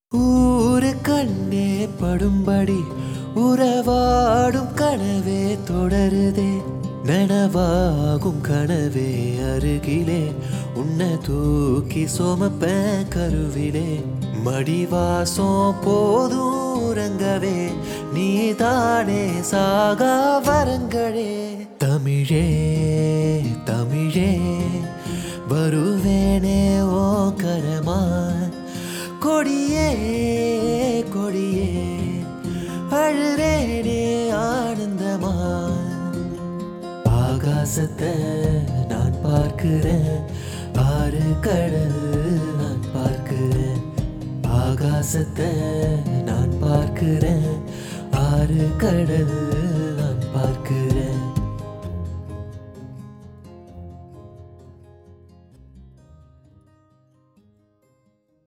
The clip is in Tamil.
ஊரு கண்ணே படும்படி உறவாடும் கனவே தொடருதே நனவாகும் கனவே அருகிலே உன்னை தூக்கி சோமப்ப கருவிலே மடிவாசம் போதும் உறங்கவே நீதானே சாகா வரங்களே தமிழே தமிழே வருவேனே ஓ கரமா கொடியே கொடியே அழுறேனே ஆனந்தமா ஆகாசத்தை நான் பார்க்கிறேன் ஆறு கடல் நான் பார்க்கிறேன் ஆகாசத்தை நான் பார்க்கிறேன் ஆறு கடல் நான் பார்க்கிறேன்